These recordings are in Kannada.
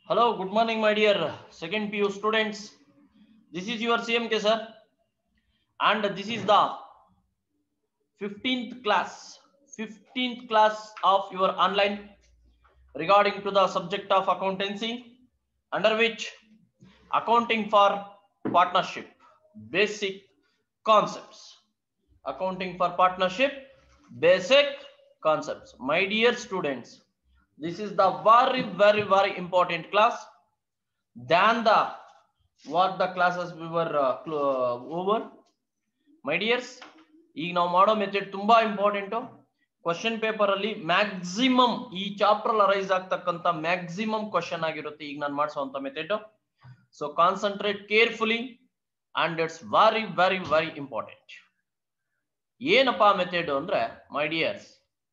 Hello, good morning, my dear second PU students. This is your CMK, sir. And this is the 15th class, 15th class of your online regarding to the subject of accountancy, under which accounting for partnership, basic concepts. Accounting for partnership, basic concepts. My dear students, this is the very, very, very important class than the what the classes we were uh, clo- uh, over. My dears ಈಗ ನಾವು ಮಾಡೋ ಮೆಥಡ್ ತುಂಬಾ ಇಂಪಾರ್ಟೆಂಟ್ ಕ್ವಶನ್ ಪೇಪರ್ ಅಲ್ಲಿ ಮ್ಯಾಕ್ಸಿಮಮ್ ಈ ಚಾಪ್ಟರ್ ರೈಸ್ ಆಗ್ತಕ್ಕಂತ ಮ್ಯಾಕ್ಸಿಮಮ್ ಕ್ವಶನ್ ಆಗಿರುತ್ತೆ ಈಗ ನಾನು ಮಾಡಿಸುವಂತ method so concentrate carefully and it's very very very important ಏನಪ್ಪಾ ಮೆಥಡ್ ಅಂದ್ರೆ my dears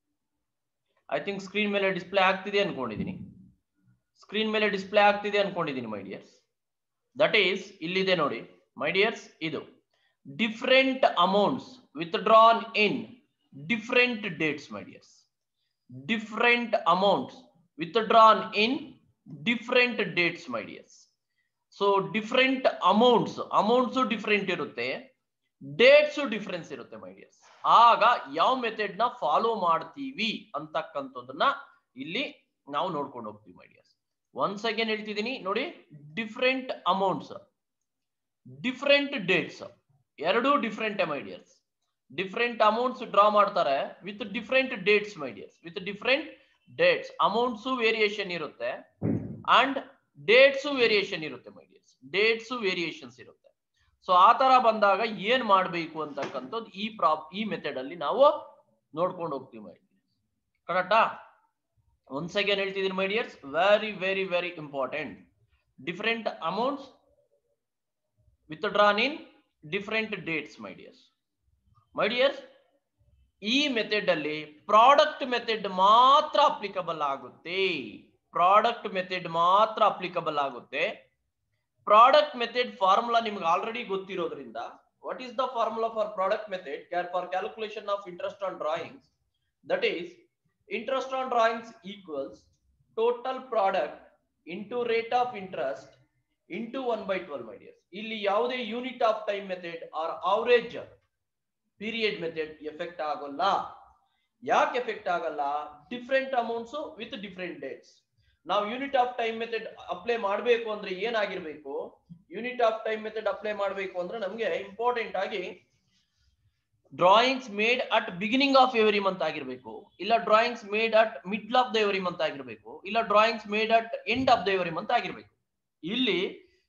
I think screen ಮೇಲೆ ಡಿಸ್ಪ್ಲೇ ಆಗ್ತಿದೆ ಅನ್ಕೊಂಡಿದೀನಿ ಸ್ಕ್ರೀನ್ ಮೇಲೆ ಡಿಸ್ಪ್ಲೇ ಆಗ್ತಿದೆ ಅನ್ಕೊಂಡಿದೀನಿ ಮೈ ಡಿಯರ್ಸ್ ದಟ್ ಈಸ್ ಇಲ್ಲಿದೆ ನೋಡಿ ಮೈ ಡಿಯರ್ಸ್ ಇದು different amounts withdrawn in different dates my dears different amounts withdrawn in different dates my dears so different amounts amounts different ಇರುತ್ತೆ ಡೇಟ್ಸ್ ಡಿಫರೆನ್ಸ್ ಇರುತ್ತೆ ಮೈ ಡಿಯರ್ಸ್ ಆಗ ಯಾವ ಮೆಥಡ್ ನ ಫಾಲೋ ಮಾಡ್ತೀವಿ ಅಂತಕ್ಕಂಥದ್ದನ್ನ ಇಲ್ಲಿ ನಾವು ನೋಡ್ಕೊಂಡು ಹೋಗ್ತೀವಿ ಮೈ ಡಿಯರ್ಸ್ ಒನ್ಸ್ ಅಗೇನ್ ಹೇಳ್ತಿದ್ದೀನಿ ನೋಡಿ ಡಿಫ್ರೆಂಟ್ ಅಮೌಂಟ್ಸ್ ಡಿಫ್ರೆಂಟ್ ಡೇಟ್ಸ್ ಎರಡು different my dears different amounts draw ಮಾಡ್ತಾರೆ with different dates my dears with different dates amounts variation ಇರುತ್ತೆ ಅಂಡ್ ಡೇಟ್ಸ್ ವೇರಿಯೇಷನ್ ಇರುತ್ತೆ ಮೈಡಿಯರ್ಸ್ ಡೇಟ್ಸ್ ವೇರಿಯೇಷನ್ಸ್ ಇರುತ್ತೆ ಸೊ ಆ ತರ ಬಂದಾಗ ಏನ್ ಮಾಡ್ಬೇಕು ಅಂತಕ್ಕಂಥದ್ದು ಈ ಪ್ರಾಬ್ ಈ ಮೆಥಡ್ ಅಲ್ಲಿ ನಾವು ನೋಡ್ಕೊಂಡು ಹೋಗ್ತೀವಿ ಮೈಡಿಯರ್ಸ್ ಕರೆಕ್ಟಾ ಒನ್ಸ್ ಅಗೇನ್ ಹೇಳ್ತಿದ್ದೀನಿ my dears very very very important different amounts with drawn in different dates my dears my dears ಈ ಮೆಥಡ್ ಅಲ್ಲಿ ಪ್ರಾಡಕ್ಟ್ ಮೆಥಡ್ ಮಾತ್ರ ಅಪ್ಲಿಕಬಲ್ ಆಗುತ್ತೆ ಪ್ರಾಡಕ್ಟ್ ಮೆಥಡ್ ಮಾತ್ರ ಅಪ್ಲಿಕಬಲ್ ಆಗುತ್ತೆ ಪ್ರಾಡಕ್ಟ್ ಮೆಥಡ್ ಫಾರ್ಮುಲಾ ನಿಮ್ಗೆ ಆಲ್ರೆಡಿ ಗೊತ್ತಿರೋದ್ರಿಂದ what is the formula for product method for calculation of interest on drawings that is interest on drawings equals total product into rate of interest into one by twelve my dears ಇಲ್ಲಿ ಯಾವುದೇ unit of time method or average period method effect ಆಗೋಲ್ಲ ಯಾಕೆ ಎಫೆಕ್ಟ್ ಆಗಲ್ಲ different amounts with different dates ನಾವು unit of time method apply ಮಾಡಬೇಕು ಅಂದ್ರೆ ಏನಾಗಿರ್ಬೇಕು unit of time method apply ಮಾಡಬೇಕು ಅಂದ್ರೆ ನಮಗೆ ಇಂಪಾರ್ಟೆಂಟ್ ಆಗಿ drawings made at beginning of every month ಆಗಿರ್ಬೇಕು ಇಲ್ಲ drawings made at middle of the every month ಆಗಿರ್ಬೇಕು ಇಲ್ಲ drawings made at end of the every month ಆಗಿರ್ಬೇಕು ಇಲ್ಲಿ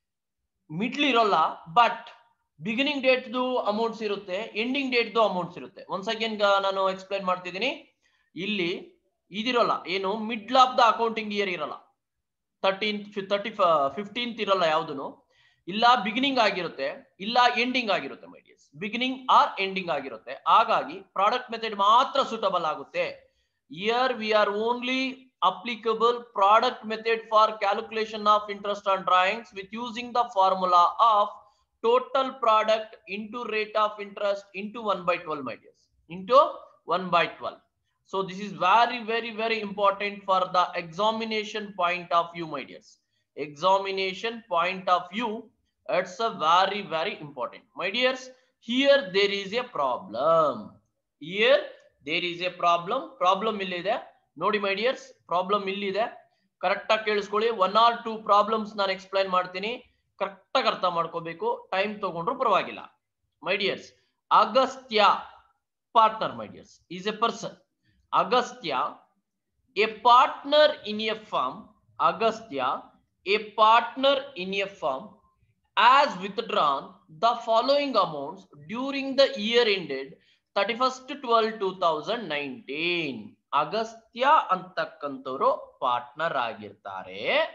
ಮಿಡ್ಲ್ ಇರೋಲ್ಲ ಬಟ್ ಬಿಗಿನಿಂಗ್ ಡೇಟ್ದು ಅಮೌಂಟ್ಸ್ ಇರುತ್ತೆ ಎಂಡಿಂಗ್ ಡೇಟ್ದು ಅಮೌಂಟ್ಸ್ ಇರುತ್ತೆ ಒನ್ಸ್ ಅಗೇನ್ ನಾನು ಎಕ್ಸ್ಪ್ಲೈನ್ ಮಾಡ್ತಿದ್ದೀನಿ ಇಲ್ಲಿ ಇದಿರೋಲ್ಲ ಏನು middle of the accounting year ಇರಲ್ಲ ತರ್ಟೀನ್ತ್ ತರ್ಟಿ ಫಿಫ್ಟೀನ್ತ್ ಇರಲ್ಲ ಯಾವ್ದು ಇಲ್ಲ ಬಿಗಿನಿಂಗ್ ಆಗಿರುತ್ತೆ ಇಲ್ಲ ಎಂಡಿಂಗ್ ಆಗಿರುತ್ತೆ ಮೈಡಿಯಸ್ ಬಿಗಿನಿಂಗ್ ಆರ್ ಎಂಡಿಂಗ್ ಆಗಿರುತ್ತೆ ಹಾಗಾಗಿ ಪ್ರಾಡಕ್ಟ್ ಮೆಥಡ್ ಮಾತ್ರ ಸೂಟಬಲ್ ಆಗುತ್ತೆ year we are only applicable product method for calculation of interest on drawings with using the formula of total product into rate of interest into 1 by 12 my dears into 1 by 12 so this is very very very important for the examination point of view my dears examination point of view it's a very very important my dears here there is a problem here there is a problem problem illide ನೋಡಿ ಮೈ ಡಿಯರ್ಸ್ ಪ್ರಾಬ್ಲಮ್ ಇಲ್ಲಿದೆ ಕರೆಕ್ಟ್ ಆಗಿ ಕೇಳಿಸ್ಕೊಳ್ಳಿ ಒನ್ ಆರ್ ಟೂ ಪ್ರಾಬ್ಲಮ್ಸ್ ನಾನು ಎಕ್ಸ್ಪ್ಲೈನ್ ಮಾಡ್ತೀನಿ ಕರೆಕ್ಟ್ ಆಗಿ ಅರ್ಥ ಮಾಡ್ಕೋಬೇಕು ಟೈಮ್ ತಗೊಂಡ್ರು ಪರವಾಗಿಲ್ಲ my dears Agastya partner my dears is a person Agastya a partner in a firm Agastya a partner in a firm as withdrawn the following amounts during the year ended thirty first twelve two thousand nineteen Agastya ಅಂತಕ್ಕಂಥವ್ರು ಪಾರ್ಟ್ನರ್ ಆಗಿರ್ತಾರೆ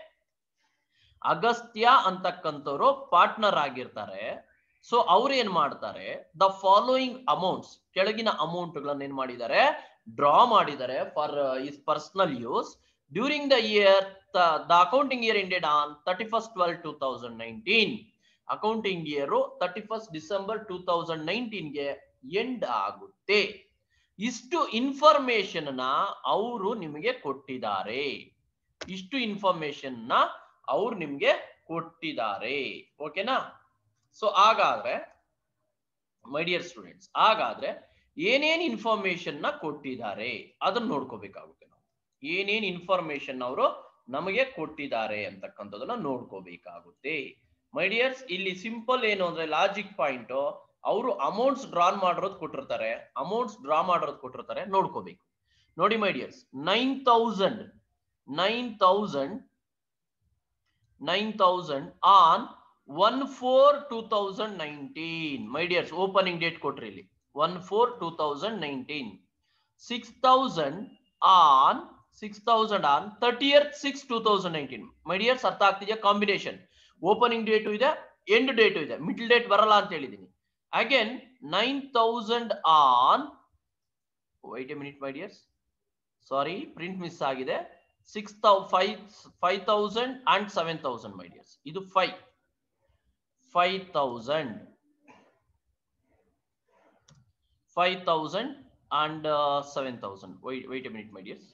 ಅಗಸ್ತ್ಯ ಅಂತಕ್ಕಂಥವ್ರು ಪಾರ್ಟ್ನರ್ ಆಗಿರ್ತಾರೆ ಸೊ ಅವ್ರು ಏನ್ ಮಾಡ್ತಾರೆ ದ ಫಾಲೋಯಿಂಗ್ ಅಮೌಂಟ್ಸ್ ಕೆಳಗಿನ ಅಮೌಂಟ್ ಗಳನ್ನ ಏನ್ ಮಾಡಿದ್ದಾರೆ ಡ್ರಾ ಮಾಡಿದ್ದಾರೆ for is personal use during the year the accounting year ended on thirty first twelve two thousand nineteen accounting year thirty first December two thousand ನೈನ್ಟೀನ್ಗೆ ಎಂಡ್ ಆಗುತ್ತೆ ಇಷ್ಟು ಇನ್ಫಾರ್ಮೇಶನ್ ನ ಅವರು ನಿಮಗೆ ಕೊಟ್ಟಿದ್ದಾರೆ ಇಷ್ಟು ಇನ್ಫಾರ್ಮೇಶನ್ ನ ಅವ್ರು ನಿಮ್ಗೆ ಕೊಟ್ಟಿದ್ದಾರೆ ಓಕೆನಾ ಸೊ ಹಾಗಾದ್ರೆ ಮೈ ಡಿಯರ್ ಸ್ಟೂಡೆಂಟ್ಸ್ ಹಾಗಾದ್ರೆ ಏನೇನ್ ಇನ್ಫಾರ್ಮೇಶನ್ ನ ಕೊಟ್ಟಿದ್ದಾರೆ ಅದನ್ನ ನೋಡ್ಕೋಬೇಕಾಗುತ್ತೆ ನಾವು ಏನೇನ್ ಇನ್ಫಾರ್ಮೇಶನ್ ಅವರು ನಮಗೆ ಕೊಟ್ಟಿದ್ದಾರೆ ಅಂತಕ್ಕಂಥದನ್ನ ನೋಡ್ಕೋಬೇಕಾಗುತ್ತೆ ಮೈ ಡಿಯರ್ಸ್ ಇಲ್ಲಿ ಸಿಂಪಲ್ ಏನು ಅಂದ್ರೆ ಲಾಜಿಕ್ ಪಾಯಿಂಟ್ ಅವರು ಅಮೌಂಟ್ಸ್ ಡ್ರಾನ್ ಮಾಡಿರೋದು ಕೊಟ್ಟಿರ್ತಾರೆ ಅಮೌಂಟ್ಸ್ ಡ್ರಾ ಮಾಡಿರೋದು ಕೊಟ್ಟಿರ್ತಾರೆ ನೋಡ್ಕೋಬೇಕು ನೋಡಿ my dears nine thousand nine thousand nine thousand on one four two thousand nineteen my dears opening date ಕೊಟ್ರಿ ಇಲ್ಲಿ one four two thousand nineteen six thousand on six thousand on thirtieth six two thousand nineteen my dears ಅರ್ಥ ಆಗ್ತಿದೆಯಾ ಕಾಂಬಿನೇಷನ್ ಓಪನಿಂಗ್ ಡೇಟು ಇದೆ ಎಂಡ್ ಡೇಟು ಇದೆ ಮಿಡ್ಲ್ ಡೇಟ್ ಬರಲ್ಲ ಅಂತ ಹೇಳಿದೀನಿ again nine thousand on wait a minute my dears sorry print miss ಆಗಿದೆ six thou five five thousand and seven thousand my dears ಇದು five five thousand five thousand and seven thousand wait wait a minute my dears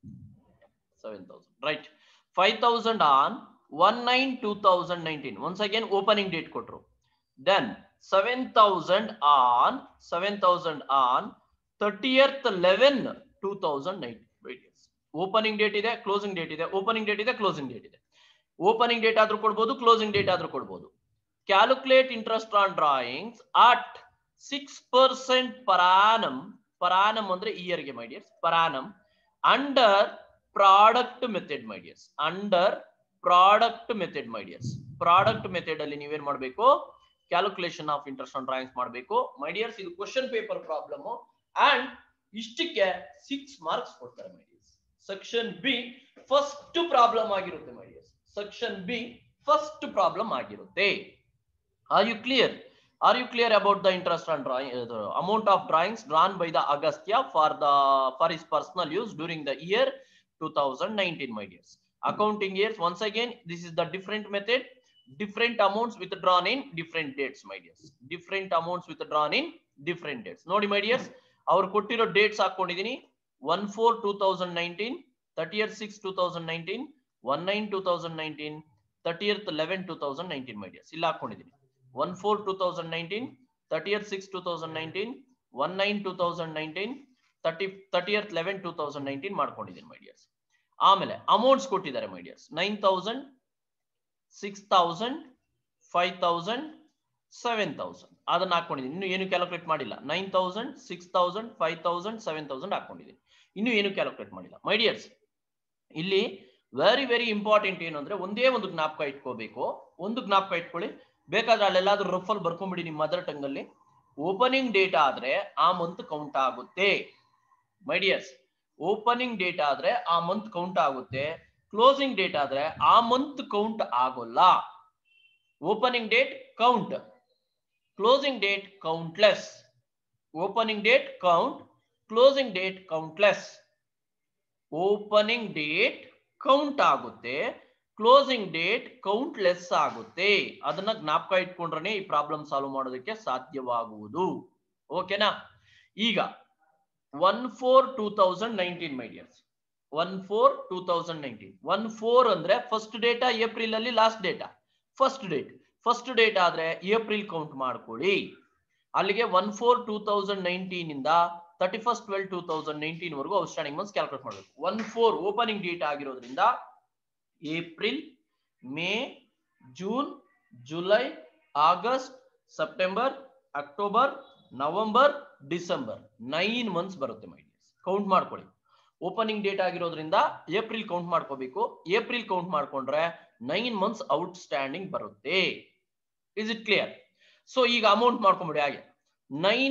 seven thousand right five thousand on one nine two thousand nineteen once again opening date ಕೊಟ್ರು then seven thousand on seven thousand on thirtieth eleven two thousand nineteen opening date ಇದೆ ಕ್ಲೋಸಿಂಗ್ ಡೇಟ್ ಇದೆ ಓಪನಿಂಗ್ ಡೇಟ್ ಇದೆ ಕ್ಲೋಸಿಂಗ್ ಡೇಟ್ ಇದೆ ಓಪನಿಂಗ್ ಡೇಟ್ ಆದ್ರೂ ಕೊಡ್ಬೋದು ಕ್ಲೋಸಿಂಗ್ ಡೇಟ್ ಆದ್ರೂ ಕೊಡ್ಬೋದು calculate interest on drawings at six percent per annum per annum ಅಂದ್ರೆ ಇಯರ್ಗೆ my dears per annum under product method my dears under product method my dears product method ಅಲ್ಲಿ ನೀವೇನ್ ಮಾಡಬೇಕು calculation of interest on drawings ಮಾಡಬೇಕು ಮೈ ಡಿಯರ್ಸ್ ಇದು ಕ್ವಶನ್ ಪೇಪರ್ ಪ್ರಾಬ್ಲಮ್ ಅಂಡ್ ಇಷ್ಟಕ್ಕೆ ಸಿಕ್ಸ್ ಮಾರ್ಕ್ಸ್ ಕೊಡ್ತಾರೆ my dears section B first problem ಆಗಿರುತ್ತೆ my dears section B first problem ಆಗಿರುತ್ತೆ are you clear are you clear about the interest on drawing amount of drawings drawn by the Agastya for the for is personal use during the year two thousand nineteen my dears accounting years once again this is the different method different amounts withdrawn in different dates my dears different amounts withdrawn in different dates ನೋಡಿ my dears ಅವ್ರು ಕೊಟ್ಟಿರೋ ಡೇಟ್ಸ್ ಹಾಕೊಂಡಿದೀನಿ one four two thousand nineteen thirtieth six two thousand nineteen one nine two thousand nineteen thirtieth eleven two thousand nineteen my dears ಇಲ್ಲ ಹಾಕೊಂಡಿದೀನಿ one four two thousand nineteen thirtieth six two thousand nineteen one nine two thousand nineteen thirty thirtieth eleven two thousand nineteen ಮಾಡ್ಕೊಂಡಿದ್ದೀನಿ ಮೈ ಡಿಯರ್ಸ್ ಆಮೇಲೆ ಅಮೌಂಟ್ಸ್ ಕೊಟ್ಟಿದ್ದಾರೆ my dears nine thousand six thousand five thousand seven thousand ಅದನ್ನ ಹಾಕೊಂಡಿದ್ದೀನಿ ಇನ್ನು ಏನು ಕ್ಯಾಲ್ಕುಲೇಟ್ ಮಾಡಿಲ್ಲ nine thousand six thousand five thousand seven thousand ಹಾಕೊಂಡಿದ್ದೀನಿ ಇನ್ನು ಏನು ಕ್ಯಾಲ್ಕುಲೇಟ್ ಮಾಡಿಲ್ಲ ಮೈ ಡಿಯರ್ಸ್ ಇಲ್ಲಿ ವೆರಿ ವೆರಿ ಇಂಪಾರ್ಟೆಂಟ್ ಏನು ಅಂದ್ರೆ ಒಂದೇ ಒಂದು ಜ್ಞಾಪಕ ಇಟ್ಕೋಬೇಕು ಒಂದು ಜ್ಞಾಪಕ ಇಟ್ಕೊಳ್ಳಿ ಬೇಕಾದ್ರೆ ಅಲ್ಲೆಲ್ಲಾದ್ರೂ ರಫಲ್ ಬರ್ಕೊಂಬಿಡಿ ನಿಮ್ಮ ಮದರ್ ಟಂಗ್ ಅಲ್ಲಿ ಓಪನಿಂಗ್ ಡೇಟ್ ಆದ್ರೆ ಆ ಮಂತ್ ಕೌಂಟ್ ಆಗುತ್ತೆ ಮೈ ಡಿಯರ್ಸ್ ಓಪನಿಂಗ್ ಡೇಟ್ ಆದ್ರೆ ಆ ಮಂತ್ ಕೌಂಟ್ ಆಗುತ್ತೆ ಕ್ಲೋಸಿಂಗ್ ಡೇಟ್ ಆದ್ರೆ ಆ ಮಂತ್ ಕೌಂಟ್ ಆಗೋಲ್ಲ opening date count closing date countless opening date count closing date countless opening date count ಆಗುತ್ತೆ ಕ್ಲೋಸಿಂಗ್ ಡೇಟ್ ಕೌಂಟ್ಲೆಸ್ ಆಗುತ್ತೆ ಅದನ್ನ ಜ್ಞಾಪಕ ಇಟ್ಕೊಂಡ್ರೆ ಈ ಪ್ರಾಬ್ಲಮ್ ಸಾಲ್ವ್ ಮಾಡೋದಕ್ಕೆ ಸಾಧ್ಯವಾಗುವುದು ಓಕೆನಾ ಈಗ one four two thousand nineteen my dears one four two thousand nineteen one four ಅಂದ್ರೆ ಫಸ್ಟ್ ಡೇಟಾ ಏಪ್ರಿಲ್ ಅಲ್ಲಿ last date of first date first date ಆದ್ರೆ ಏಪ್ರಿಲ್ ಕೌಂಟ್ ಮಾಡ್ಕೊಳ್ಳಿ ಅಲ್ಲಿಗೆ one four two thousand nineteen ಇಂದ thirty first twelve two thousand nineteen ವರೆಗೂ ಔಟ್ಸ್ಟ್ಯಾಂಡಿಂಗ್ ಮಂತ್ಸ್ ಕ್ಯಾಲ್ಕುಲೇಟ್ ಮಾಡಬೇಕು ಒನ್ ಫೋರ್ ಓಪನಿಂಗ್ ಡೇಟ್ ಆಗಿರೋದ್ರಿಂದ April May June July August September October November December nine months ಬರುತ್ತೆ ಮೈ ಡಿಯರ್ಸ್ ಕೌಂಟ್ ಮಾಡ್ಕೊಳ್ಳಿ ಓಪನಿಂಗ್ ಡೇಟ್ ಆಗಿರೋದ್ರಿಂದ ಏಪ್ರಿಲ್ ಕೌಂಟ್ ಮಾಡ್ಕೋಬೇಕು ಏಪ್ರಿಲ್ ಕೌಂಟ್ ಮಾಡ್ಕೊಂಡ್ರೆ ನೈನ್ ಮಂತ್ಸ್ ಔಟ್ ಸ್ಟ್ಯಾಂಡಿಂಗ್ ಬರುತ್ತೆ ಇಸ್ ಇಟ್ ಕ್ಲಿಯರ್ ಸೊ ಈಗ ಅಮೌಂಟ್ ಮಾಡ್ಕೊಂಬಿಡಿ ಹಾಗೆ nine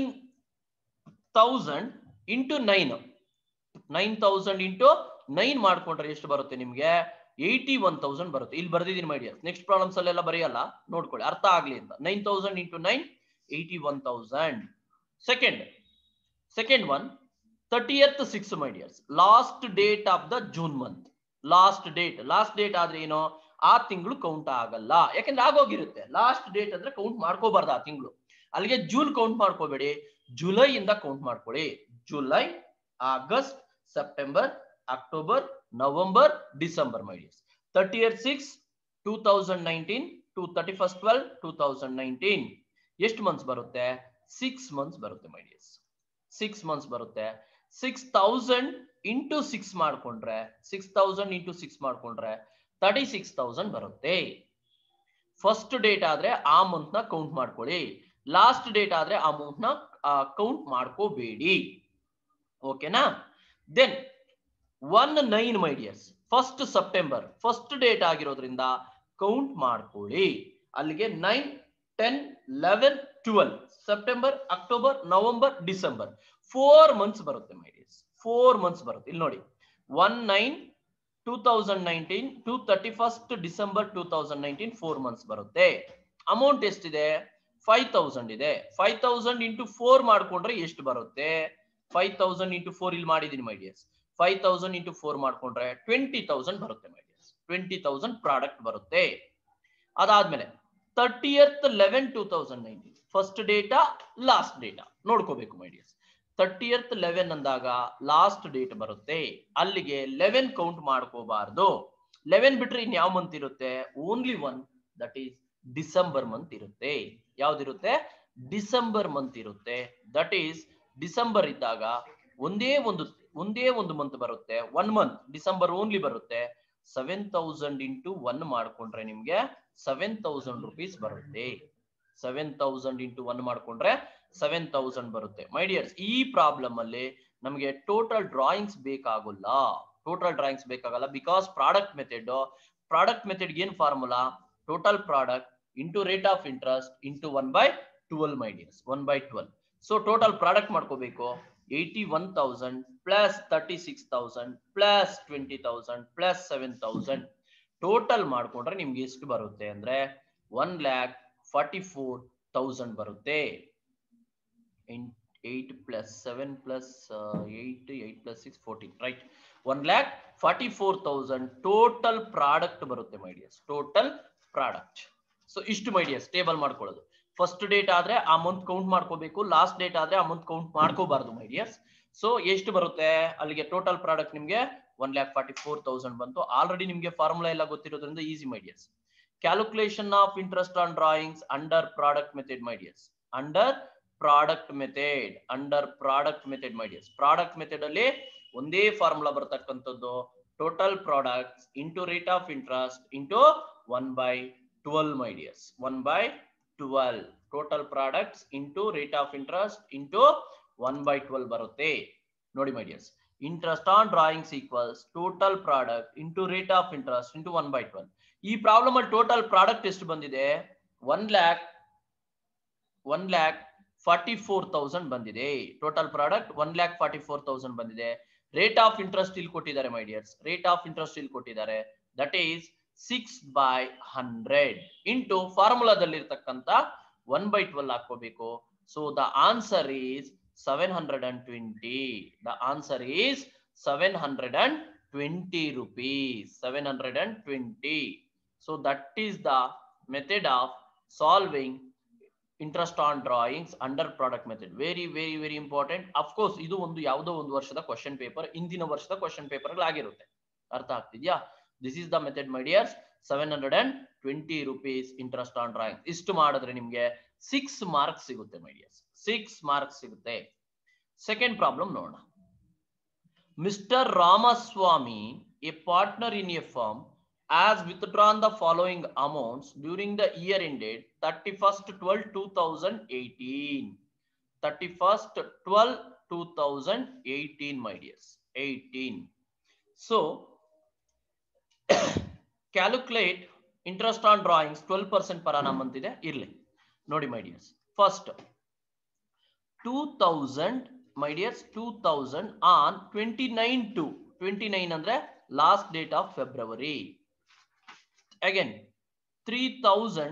thousand into nine nine thousand into nine ಮಾಡ್ಕೊಂಡ್ರೆ ಎಷ್ಟು ಬರುತ್ತೆ ನಿಮ್ಗೆ ಏಯ್ಟಿ ಒನ್ ತೌಸಂಡ್ ಬರುತ್ತೆ ಇಲ್ಲಿ ಬರ್ದಿದ್ದೀನಿ ಮೈ ಡಿಯರ್ ನೆಕ್ಸ್ಟ್ ಪ್ರಾಬ್ಲಮ್ಸ್ ಅಲ್ಲೆಲ್ಲ ಬರೆಯಲ್ಲ ನೋಡ್ಕೊಳ್ಳಿ ಅರ್ಥ ಆಗ್ಲಿ ಅಂತ nine thousand into nine eighty one thousand second second one thirtieth six my dears last date of the June month last date last date ಆದ್ರೆ ಏನು ಆ ತಿಂಗಳು ಕೌಂಟ್ ಆಗಲ್ಲ ಯಾಕಂದ್ರೆ ಆಗೋಗಿರುತ್ತೆ ಲಾಸ್ಟ್ ಡೇಟ್ ಅಂದ್ರೆ ಕೌಂಟ್ ಮಾಡ್ಕೋಬಾರ್ದು ಆ ತಿಂಗಳು ಅಲ್ಲಿಗೆ ಜೂನ್ ಕೌಂಟ್ ಮಾಡ್ಕೋಬೇಡಿ ಜುಲೈ ಇಂದ ಕೌಂಟ್ ಮಾಡ್ಕೊಳ್ಳಿ July August September October November December my dears thirty year six two thousand nineteen to thirty first twelve two thousand nineteen ಎಷ್ಟು ಮಂತ್ಸ್ ಬರುತ್ತೆ ಸಿಕ್ಸ್ ಮಂತ್ಸ್ ಬರುತ್ತೆ ಮೈ ಡಿಯರ್ಸ್ ಸಿಕ್ಸ್ ಮಂತ್ಸ್ ಬರುತ್ತೆ ಸಿಕ್ಸ್ ತೌಸಂಡ್ ಇಂಟು ಸಿಕ್ಸ್ ಮಾಡ್ಕೊಂಡ್ರೆ ಸಿಕ್ಸ್ ತೌಸಂಡ್ ಇಂಟು ಸಿಕ್ಸ್ ಮಾಡ್ಕೊಂಡ್ರೆ ತರ್ಟಿ ಸಿಕ್ಸ್ ತೌಸಂಡ್ ಬರುತ್ತೆ ಫಸ್ಟ್ ಡೇಟ್ ಆದ್ರೆ ಆ ಮಂತ್ ನ ಕೌಂಟ್ ಮಾಡ್ಕೊಳ್ಳಿ ಲಾಸ್ಟ್ ಡೇಟ್ ಆದ್ರೆ ಆ ಮಂತ್ ನ ಕೌಂಟ್ ಮಾಡ್ಕೋಬೇಡಿ ಓಕೆನಾ then one nine my dears first September first date ಆಗಿರೋದ್ರಿಂದ ಕೌಂಟ್ ಮಾಡ್ಕೊಳ್ಳಿ ಅಲ್ಲಿಗೆ nine ten eleven twelve September October November December four months ಬರುತ್ತೆ ಮೈಡಿಯರ್ಸ್ ಫೋರ್ ಮಂತ್ಸ್ ಬರುತ್ತೆ ಇಲ್ಲಿ ನೋಡಿ one nine two thousand nineteen to thirty first December two thousand nineteen four months ಬರುತ್ತೆ ಅಮೌಂಟ್ ಎಷ್ಟಿದೆ ಫೈವ್ ತೌಸಂಡ್ ಇದೆ ಫೈವ್ ತೌಸಂಡ್ ಇಂಟು ಫೋರ್ ಮಾಡ್ಕೊಂಡ್ರೆ ಎಷ್ಟು ಬರುತ್ತೆ ಫೈವ್ ತೌಸಂಡ್ ಇಂಟು ಫೋರ್ ಇಲ್ಲಿ ಮಾಡಿದೀನಿ my dears five thousand into four ಮಾಡ್ಕೊಂಡ್ರೆ ಟ್ವೆಂಟಿ ತೌಸಂಡ್ ಬರುತ್ತೆ ಮೈಡಿಯರ್ಸ್ ಟ್ವೆಂಟಿ ತೌಸಂಡ್ ಪ್ರಾಡಕ್ಟ್ ಬರುತ್ತೆ ಅದಾದ್ಮೇಲೆ thirtieth eleven two thousand nineteen first date of last date of ನೋಡ್ಕೋಬೇಕು ಮೈಡಿಯರ್ಸ್ ತರ್ಟಿಯತ್ ಲೆವೆನ್ ಅಂದಾಗ ಲಾಸ್ಟ್ ಡೇಟ್ ಬರುತ್ತೆ ಅಲ್ಲಿಗೆ ಲೆವೆನ್ ಕೌಂಟ್ ಮಾಡ್ಕೋಬಾರ್ದು ಲೆವೆನ್ ಬಿಟ್ರೆ ಇನ್ ಯಾವ ಮಂತ್ ಇರುತ್ತೆ only one that is December month ಇರುತ್ತೆ ಯಾವ್ದಿರುತ್ತೆ ಡಿಸೆಂಬರ್ ಮಂತ್ ಇರುತ್ತೆ ದಟ್ ಈಸ್ ಡಿಸೆಂಬರ್ ಇದ್ದಾಗ ಒಂದೇ ಒಂದು ಒಂದೇ ಒಂದು ಮಂತ್ ಬರುತ್ತೆ ಒನ್ ಮಂತ್ ಡಿಸೆಂಬರ್ ಓನ್ಲಿ ಬರುತ್ತೆ ಸೆವೆನ್ ತೌಸಂಡ್ ಇಂಟು ಒನ್ ಮಾಡ್ಕೊಂಡ್ರೆ ನಿಮ್ಗೆ ಸೆವೆನ್ ತೌಸಂಡ್ ರುಪೀಸ್ ಬರುತ್ತೆ ಸೆವೆನ್ ತೌಸಂಡ್ ಇಂಟು ಒನ್ ಮಾಡ್ಕೊಂಡ್ರೆ ಸೆವೆನ್ ತೌಸಂಡ್ ಬರುತ್ತೆ ಮೈ ಡಿಯರ್ಸ್ ಈ ಪ್ರಾಬ್ಲಮ್ ಅಲ್ಲಿ ನಮಗೆ ಟೋಟಲ್ ಡ್ರಾಯಿಂಗ್ಸ್ ಬೇಕಾಗಲ್ಲ ಟೋಟಲ್ ಡ್ರಾಯಿಂಗ್ಸ್ ಬೇಕಾಗಲ್ಲ because product method product method ಏನ್ formula total product into rate of interest into one by twelve my dears one by twelve so total product ಮಾಡ್ಕೋಬೇಕು eighty one thousand plus thirty six thousand plus twenty thousand plus seven thousand total ಮಾಡ್ಕೊಂಡ್ರೆ ನಿಮ್ಗೆ ಎಷ್ಟು ಬರುತ್ತೆ ಅಂದ್ರೆ one lakh forty four thousand ಬರುತ್ತೆ eight plus seven plus eight eight plus six fourteen right one lakh forty four thousand total product ಬರುತ್ತೆ ಮೈಡಿಯಸ್ ಟೋಟಲ್ ಪ್ರಾಡಕ್ಟ್ ಸೊ ಇಷ್ಟು ಮೈಡಿಯಸ್ ಟೇಬಲ್ ಮಾಡ್ಕೊಳ್ಳೋದು ಫಸ್ಟ್ ಡೇಟ್ ಆದ್ರೆ ಆ ಮಂತ್ ಕೌಂಟ್ ಮಾಡ್ಕೋಬೇಕು ಲಾಸ್ಟ್ ಡೇಟ್ ಆದ್ರೆ ಆ ಮಂತ್ ಕೌಂಟ್ ಮಾಡ್ಕೋಬಾರ್ದು ಮೈಡಿಯಸ್ ಸೊ ಎಷ್ಟು ಬರುತ್ತೆ ಅಲ್ಲಿಗೆ ಟೋಟಲ್ ಪ್ರಾಡಕ್ಟ್ ನಿಮ್ಗೆ one lakh forty four thousand ಬಂತು ಆಲ್ರೆಡಿ ನಿಮ್ಗೆ ಫಾರ್ಮುಲಾ ಎಲ್ಲ ಗೊತ್ತಿರೋದ್ರಿಂದ easy my dears calculation of interest on drawings under product method my dears under product method under product method my dears product method ಅಲ್ಲಿ ಒಂದೇ ಫಾರ್ಮುಲಾ ಬರ್ತಕ್ಕಂಥದ್ದು total product into rate of interest into one by twelve my dears one by twelve total products into rate of interest into one by twelve ಬರುತ್ತೆ ನೋಡಿ my dears interest on drawings equals total product into rate of interest into one by twelve ಈ ಪ್ರಾಬ್ಲಮ್ ಅಲ್ಲಿ ಟೋಟಲ್ ಪ್ರಾಡಕ್ಟ್ ಎಷ್ಟು ಬಂದಿದೆ one lakh one lakh forty four thousand ಬಂದಿದೆ total product one lakh forty four thousand ಬಂದಿದೆ ರೇಟ್ ಆಫ್ ಇಂಟ್ರೆಸ್ಟ್ ಇಲ್ಲಿ ಕೊಟ್ಟಿದ್ದಾರೆ my dears rate of interest ಇಲ್ಲಿ ಕೊಟ್ಟಿದ್ದಾರೆ that is six by hundred into ಫಾರ್ಮುಲಾದಲ್ಲಿ ಇರ್ತಕ್ಕಂತ ಒನ್ ಬೈ ಟ್ವೆಲ್ ಹಾಕೋಬೇಕು so the answer is seven hundred and twenty the answer is seven hundred and twenty rupees seven hundred and twenty so that is the method of solving interest on drawings under product method very very very important of course ಇದು ಒಂದು ಯಾವುದೋ ಒಂದು ವರ್ಷದ ಕ್ವಶನ್ ಪೇಪರ್ ಇಂದಿನ ವರ್ಷದ ಕ್ವಶನ್ ಪೇಪರ್ ಆಗಿರುತ್ತೆ ಅರ್ಥ ಆಗ್ತಿದ್ಯಾ this is the method my dears seven hundred and twenty rupees interest on drawing ಇಷ್ಟು ಮಾಡಿದ್ರೆ ನಿಮ್ಗೆ ಸಿಕ್ಸ್ ಮಾರ್ಕ್ಸ್ ಸಿಗುತ್ತೆ ಮೈ ಡಿಯರ್ಸ್ ಸಿಕ್ಸ್ ಮಾರ್ಕ್ಸ್ ಸಿಗುತ್ತೆ ಸೆಕೆಂಡ್ ಪ್ರಾಬ್ಲಮ್ ನೋಡೋಣ mister Ramaswamy a partner in a firm has withdrawn the following amounts during the year ended 31st 12 2018 31st 12 2018 my dears 18 so calculate interest on drawings 12% per annum ಅಂತಿದೆ ಇರ್ಲಿ ನೋಡಿ my dears first two thousand my dears two thousand on twenty nine to twenty nine ಅಂದ್ರೆ last date of February again 3000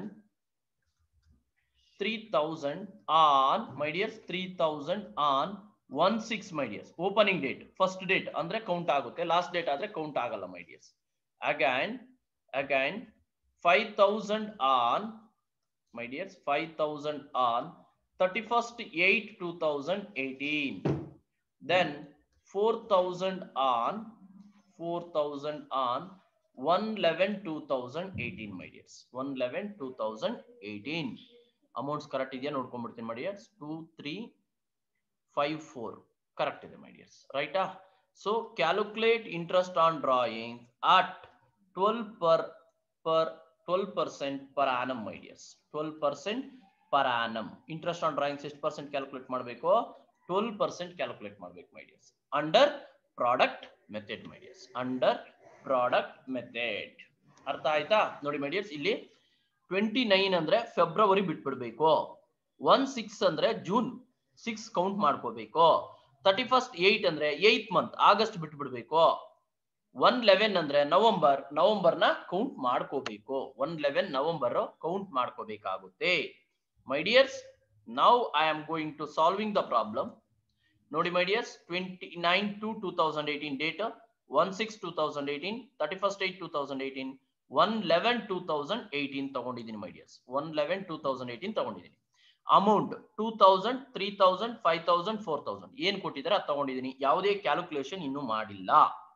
3000 on my dears 3000 on 1 6 my dears opening date first date ಅಂದ್ರೆ ಕೌಂಟ್ ಆಗುತ್ತೆ ಲಾಸ್ಟ್ ಡೇಟ್ ಆದ್ರೆ ಕೌಂಟ್ ಆಗಲ್ಲ my dears again again 5000 on my dears 5000 on 31st 8 2018 then 4000 on 4000 on one eleven two thousand eighteen my dears one eleven two thousand eighteen amounts correct ಇದೆಯಾ ನೋಡ್ಕೊಂಡ್ಬಿಡ್ತೀನಿ my dears two three five four correct ಇದೆ ಮೈಡಿಯರ್ಸ್ ರೈಟಾ so calculate interest on drawing at twelve per per twelve percent per annum my dears twelve percent per annum interest on drawings ಎಷ್ಟು ಪರ್ಸೆಂಟ್ ಕ್ಯಾಲ್ಕುಲೇಟ್ ಮಾಡಬೇಕು ಟ್ವೆಲ್ ಪರ್ಸೆಂಟ್ ಕ್ಯಾಲ್ಕುಲೇಟ್ ಮಾಡಬೇಕು my dears under product method my dears under product method ಅರ್ಥ ಆಯ್ತಾ ನೋಡಿ ಮೈಡಿಯರ್ಸ್ ಇಲ್ಲಿ ಟ್ವೆಂಟಿ ನೈನ್ ಅಂದ್ರೆ ಫೆಬ್ರವರಿ ಬಿಟ್ಬಿಡ್ಬೇಕು ಒನ್ ಸಿಕ್ಸ್ ಅಂದ್ರೆ ಜೂನ್ ಸಿಕ್ಸ್ ಕೌಂಟ್ ಮಾಡ್ಕೋಬೇಕು ತರ್ಟಿ ಫಸ್ಟ್ ಏಟ್ ಅಂದ್ರೆ ಏತ್ ಮಂತ್ ಆಗಸ್ಟ್ ಬಿಟ್ಬಿಡ್ಬೇಕು ಒನ್ ಲೆವೆನ್ ಅಂದ್ರೆ ನವೆಂಬರ್ ನವೆಂಬರ್ ನ ಕೌಂಟ್ ಮಾಡ್ಕೋಬೇಕು ಒನ್ ಲೆವೆನ್ ನವೆಂಬರ್ ಕೌಂಟ್ ಮಾಡ್ಕೋಬೇಕಾಗುತ್ತೆ my dears now I am going to solving the problem ನೋಡಿ my dears twenty nine to two thousand eighteen date one six two thousand eighteen thirty first eight two thousand eighteen one eleven two thousand eighteen ತಗೊಂಡಿದ್ದೀನಿ ಮೈ dears one eleven two thousand eighteen ತಗೊಂಡಿದ್ದೀನಿ amount two thousand three thousand five thousand four thousand ಏನ್ ಕೊಟ್ಟಿದ್ದಾರೆ ಅದು ತಗೊಂಡಿದ್ದೀನಿ ಯಾವುದೇ ಕ್ಯಾಲ್ಕುಲೇಷನ್ ಇನ್ನೂ ಮಾಡಿಲ್ಲ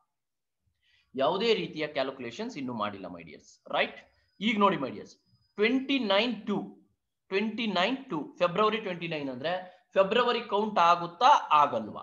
ಯಾವುದೇ ರೀತಿಯ ಕ್ಯಾಲ್ಕುಲೇಷನ್ಸ್ ಇನ್ನೂ ಮಾಡಿಲ್ಲ ಮೈ ಡಿಯರ್ಸ್ ರೈಟ್ ಈಗ ನೋಡಿ my dears twenty nine to twenty nine two February twenty nine ಅಂದ್ರೆ ಫೆಬ್ರವರಿ ಕೌಂಟ್ ಆಗುತ್ತಾ ಆಗಲ್ವಾ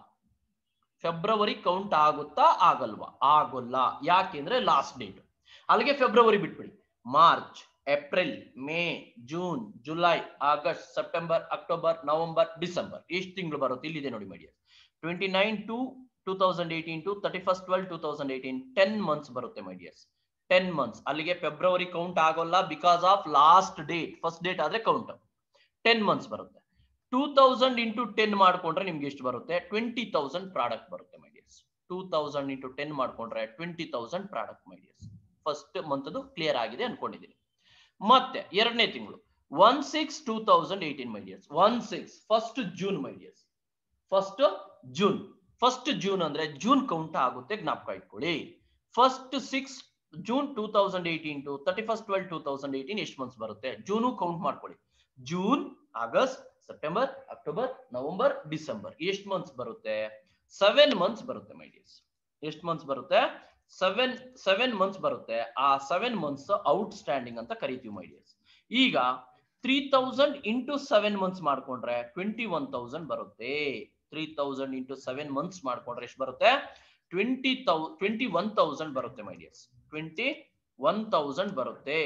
ಫೆಬ್ರವರಿ ಕೌಂಟ್ ಆಗುತ್ತಾ ಆಗಲ್ವಾ ಆಗೋಲ್ಲ ಯಾಕೆಂದ್ರೆ ಲಾಸ್ಟ್ ಡೇಟ್ ಅಲ್ಲಿಗೆ ಫೆಬ್ರವರಿ ಬಿಟ್ಬಿಡಿ March April May June July August September October November December ಎಷ್ಟು ತಿಂಗಳು ಬರುತ್ತೆ ಇಲ್ಲಿದೆ ನೋಡಿ my dear twenty nine to two thousand eighteen to thirty first twelve two thousand eighteen ten months ಬರುತ್ತೆ ಮೈಡಿಯರ್ಸ್ ಟೆನ್ ಮಂತ್ಸ್ ಅಲ್ಲಿಗೆ ಫೆಬ್ರವರಿ ಕೌಂಟ್ ಆಗೋಲ್ಲ because of last date first date ಆದ್ರೆ ಕೌಂಟ್ ಟೆನ್ ಮಂತ್ಸ್ ಬರುತ್ತೆ ಟೂ ತೌಸಂಡ್ ಇಂಟು ಟೆನ್ ಮಾಡ್ಕೊಂಡ್ರೆ ನಿಮ್ಗೆ ಎಷ್ಟು ಬರುತ್ತೆ ಟ್ವೆಂಟಿ ತೌಸಂಡ್ ಪ್ರಾಡಕ್ಟ್ ಬರುತ್ತೆ my dears two thousand into ten ಮಾಡ್ಕೊಂಡ್ರೆ twenty thousand product my dears first month clear ಆಗಿದೆ ಅನ್ಕೊಂಡಿದ್ದೀನಿ ಮತ್ತೆ ಎರಡನೇ ತಿಂಗಳು one six two thousand eighteen my dears one six first June my dears first June first June ಅಂದ್ರೆ ಜೂನ್ ಕೌಂಟ್ ಆಗುತ್ತೆ ಜ್ಞಾಪಕ ಇಟ್ಕೊಳ್ಳಿ first six June two thousand eighteen to thirty first twelve two thousand eighteen ಎಷ್ಟು ಮಂತ್ಸ್ ಬರುತ್ತೆ ಜೂನು ಕೌಂಟ್ ಮಾಡ್ಕೊಳ್ಳಿ June August September October November December ಎಷ್ಟು ಮಂತ್ಸ್ ಬರುತ್ತೆ ಸೆವೆನ್ ಮಂತ್ಸ್ ಬರುತ್ತೆ ಮೈಡಿಯರ್ಸ್ ಎಷ್ಟು ಮಂತ್ಸ್ ಬರುತ್ತೆ ಸೆವೆನ್ ಸೆವೆನ್ ಮಂತ್ಸ್ ಬರುತ್ತೆ ಆ ಸೆವೆನ್ ಮಂತ್ಸ್ ಔಟ್ ಸ್ಟ್ಯಾಂಡಿಂಗ್ ಅಂತ ಕರಿತೀವಿ ಮೈಡಿಯರ್ಸ್ ಈಗ three thousand into seven months ಮಾಡ್ಕೊಂಡ್ರೆ ಟ್ವೆಂಟಿ ಒನ್ ತೌಸಂಡ್ ಬರುತ್ತೆ three thousand into seven months ಮಾಡ್ಕೊಂಡ್ರೆ ಎಷ್ಟು ಬರುತ್ತೆ twenty thou twenty one thousand ಬರುತ್ತೆ ಮೈಡಿಯರ್ಸ್ ಟ್ವೆಂಟಿ ಒನ್ ತೌಸಂಡ್ ಬರುತ್ತೆ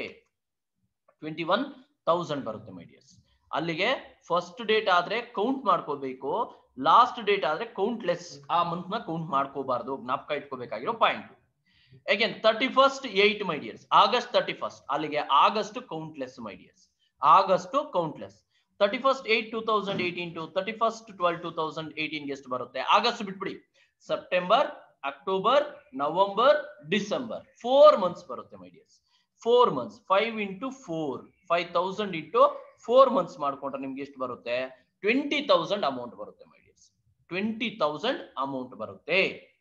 ಟ್ವೆಂಟಿ ಒನ್ ತೌಸಂಡ್ ಬರುತ್ತೆ ಮೈಡಿಯರ್ಸ್ ಅಲ್ಲಿಗೆ ಫಸ್ಟ್ ಡೇಟ್ ಆದ್ರೆ ಕೌಂಟ್ ಮಾಡ್ಕೋಬೇಕು ಲಾಸ್ಟ್ ಡೇಟ್ ಆದ್ರೆ ಕೌಂಟ್ ಲೆಸ್ ಆ ಮಂತ್ ನ ಕೌಂಟ್ ಮಾಡ್ಕೋಬಾರ್ದು ಜ್ಞಾಪಕ ಇಟ್ಕೋಬೇಕಾಗಿರೋ point again thirty first eight my dears August thirty first ಅಲ್ಲಿಗೆ August countless my dears August countless thirty first eight two thousand eighteen to thirty first twelve two thousand eighteen ಎಷ್ಟು ಬರುತ್ತೆ ಆಗಸ್ಟ್ ಬಿಟ್ಬಿಡಿ September October November December four months ಬರುತ್ತೆ my dears four months five into four five thousand into four months ಮಾಡ್ಕೊಂಡ್ರೆ ನಿಮ್ಗೆ ಎಷ್ಟು ಬರುತ್ತೆ ಟ್ವೆಂಟಿ ತೌಸಂಡ್ ಅಮೌಂಟ್ ಬರುತ್ತೆ ಮೈಡಿಯರ್ಸ್ ಟ್ವೆಂಟಿ ತೌಸಂಡ್ ಅಮೌಂಟ್ ಬರುತ್ತೆ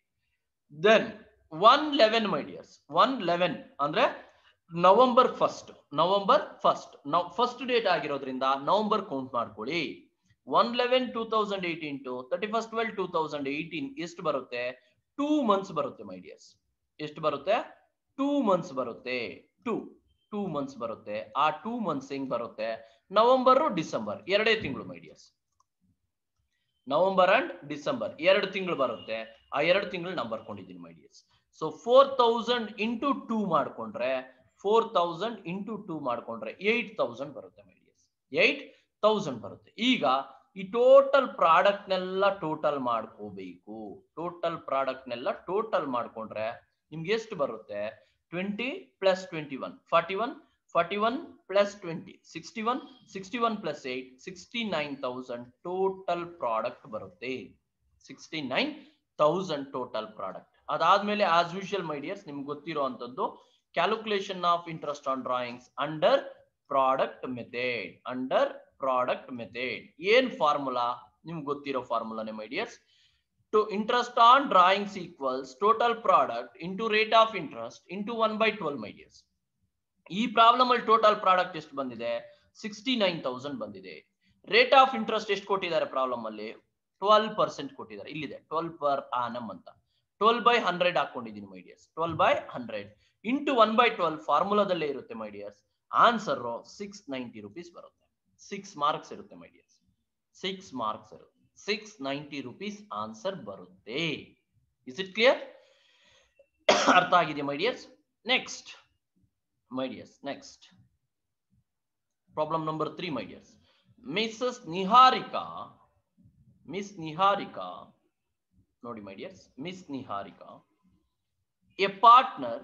then one eleven my dears one eleven ಅಂದ್ರೆ ನವೆಂಬರ್ ಫಸ್ಟ್ ನವೆಂಬರ್ ಫಸ್ಟ್ ನಾವು ಫಸ್ಟ್ ಡೇಟ್ ಆಗಿರೋದ್ರಿಂದ ನವೆಂಬರ್ ಕೌಂಟ್ ಮಾಡ್ಕೊಳ್ಳಿ one eleven two thousand eighteen to thirty first twelve two thousand eighteen ಎಷ್ಟು ಬರುತ್ತೆ ಟೂ ಮಂತ್ಸ್ ಬರುತ್ತೆ ಮೈಡಿಯರ್ಸ್ ಎಷ್ಟು ಬರುತ್ತೆ ಟೂ ಮಂತ್ಸ್ ಬರುತ್ತೆ ಟೂ ಟೂ ಮಂತ್ಸ್ ಬರುತ್ತೆ ಆ ಟೂ ಮಂತ್ಸ್ ಹೆಂಗ್ ಬರುತ್ತೆ ನವೆಂಬರ್ ಡಿಸೆಂಬರ್ ಎರಡೇ ತಿಂಗಳು ಮೈಡಿಯರ್ಸ್ ನವೆಂಬರ್ ಅಂಡ್ ಡಿಸೆಂಬರ್ ಎರಡು ತಿಂಗಳು ಬರುತ್ತೆ ಆ ಎರಡು ತಿಂಗಳು ನಾನು ಬರ್ಕೊಂಡಿದ್ದೀನಿ my dears so four thousand into two ಮಾಡ್ಕೊಂಡ್ರೆ ಫೋರ್ ತೌಸಂಡ್ ಇಂಟು ಟೂ ಮಾಡ್ಕೊಂಡ್ರೆ ಏಟ್ ತೌಸಂಡ್ ಬರುತ್ತೆ ಮೈಡಿಯರ್ಸ್ ಏಟ್ ತೌಸಂಡ್ ಬರುತ್ತೆ ಈಗ ಈ ಟೋಟಲ್ ಪ್ರಾಡಕ್ಟ್ ನೆಲ್ಲ ಟೋಟಲ್ ಮಾಡ್ಕೋಬೇಕು ಟೋಟಲ್ ಪ್ರಾಡಕ್ಟ್ ನೆಲ್ಲ ಟೋಟಲ್ ಮಾಡ್ಕೊಂಡ್ರೆ ನಿಮ್ಗೆ ಎಷ್ಟು ಬರುತ್ತೆ twenty plus twenty one forty one forty one plus twenty sixty one sixty one plus eight sixty nine thousand total product ಬರುತ್ತೆ sixty nine thousand total product ಅದಾದ್ಮೇಲೆ ಆಸ್ ಯೂಶುವಲ್ ಮೈಡಿಯರ್ಸ್ ನಿಮ್ಗೆ ಗೊತ್ತಿರೋ ಅಂತದ್ದು calculation of interest on drawings under product method under product method ಏನ್ ಫಾರ್ಮುಲಾ ನಿಮ್ಗೆ ಗೊತ್ತಿರೋ ಫಾರ್ಮುಲಾನೇ my dears to interest on drawings equals total product into rate of interest into 1 by 12 my dears ಈ ಪ್ರಾಬ್ಲಮ್ ಅಲ್ಲಿ ಟೋಟಲ್ ಪ್ರಾಡಕ್ಟ್ ಎಷ್ಟು ಬಂದಿದೆ ಸಿಕ್ಸ್ಟಿ ನೈನ್ ತೌಸಂಡ್ ಬಂದಿದೆ ರೇಟ್ ಆಫ್ ಇಂಟ್ರೆಸ್ಟ್ ಎಷ್ಟು ಕೊಟ್ಟಿದ್ದಾರೆ ಪ್ರಾಬ್ಲಮ್ ಅಲ್ಲಿ ಟ್ವೆಲ್ ಪರ್ಸೆಂಟ್ ಕೊಟ್ಟಿದ್ದಾರೆ ಇಲ್ಲಿದೆ ಟ್ವೆಲ್ ಪರ್ ಆನಮ್ ಅಂತ ಟ್ವೆಲ್ ಬೈ ಹಂಡ್ರೆಡ್ ಹಾಕೊಂಡಿದ್ದೀನಿ my dears twelve by hundred into one by twelve ಫಾರ್ಮುಲಾದಲ್ಲೇ ಇರುತ್ತೆ my dears answer six ninety rupees ಬರುತ್ತೆ ಸಿಕ್ಸ್ ಮಾರ್ಕ್ಸ್ ಇರುತ್ತೆ ಮೈ ಡಿಯರ್ಸ್ ಸಿಕ್ಸ್ ಮಾರ್ಕ್ಸ್ ಇರುತ್ತೆ ಸಿಕ್ಸ್ ನೈಂಟಿ ರುಪೀಸ್ ಆನ್ಸರ್ ಬರುತ್ತೆ ಇಸ್ ಇಟ್ ಕ್ಲಿಯರ್ ಅರ್ಥ ಆಗಿದೆ my dears next my dears next problem number three my dears Mrs Niharika Miss Niharika ನೋಡಿ my dears Miss Niharika a partner